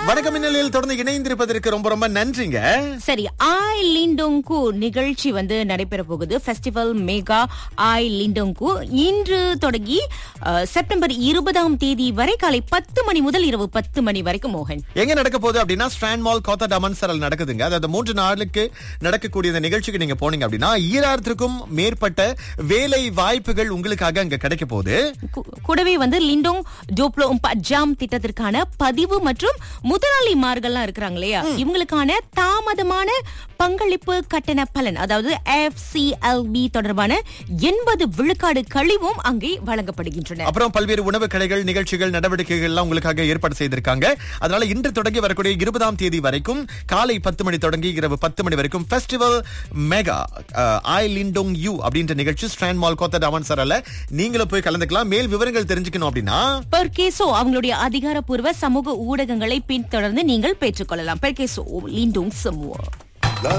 வணக்கம் மின்னலில் தொடர்ந்து இணைந்திருப்பதற்கு ரொம்ப ரொம்ப நன்றிங்க சரி ஆய் லிண்டோங்கு நிகழ்ச்சி வந்து நடைபெற போகுது ஃபெஸ்டிவல் மேகா ஆய் லிண்டோங்கு இன்று தொடங்கி அஹ், செப்டம்பர் இருபதாம் தேதி வரை காலை பத்து மணி முதல் இரவு பத்து மணி வரைக்கும் மோகன் எங்க நடக்க போகுது அப்படின்னா ஸ்ட்ராண்ட் மால் கோத்தா டமன் சரல் நடக்குதுங்க அதாவது மூன்று நாளுக்கு நடக்கக்கூடிய இந்த நிகழ்ச்சிக்கு நீங்க போனீங்க அப்படின்னா ஈராயிரத்திற்கும் மேற்பட்ட வேலை வாய்ப்புகள் உங்களுக்காக அங்க கிடைக்க போகுது கு- கூடவே வந்து லிண்டோங் ஜோப்ளோ ஜாம் திட்டத்திற்கான பதிவு மற்றும் முதலாளிமார்கள்லாம் இருக்கிறாங்க இல்லையா இவங்களுக்கான தாமதமான பங்களிப்பு கட்டண பலன் அதாவது எஃப்சிஎல்பி தொடர்பான எண்பது விழுக்காடு கழிவும் அங்கே வழங்கப்படுகின்றன அப்புறம் பல்வேறு உணவு கடைகள் நிகழ்ச்சிகள் நடவடிக்கைகள் எல்லாம் உங்களுக்காக ஏற்பாடு செய்திருக்காங்க அதனால இன்று தொடங்கி வரக்கூடிய இருபதாம் தேதி வரைக்கும் காலை பத்து மணி தொடங்கி இரவு பத்து மணி வரைக்கும் ஃபெஸ்டிவல் மெகா ஐ லிண்டோங் யூ அப்படின்ற நிகழ்ச்சி ஸ்ட்ராண்ட் மால் கோத்தா டாமன் சரல நீங்களும் போய் கலந்துக்கலாம் மேல் விவரங்கள் தெரிஞ்சுக்கணும் அப்படின்னா பெர்கேசோ அவங்களுடைய அதிகாரப்பூர்வ சமூக ஊடகங்களை பின்தொடர்ந்து நீங்கள் பெற்றுக்கொள்ளலாம் பெர்கேசோ லிண்டோங் சமூக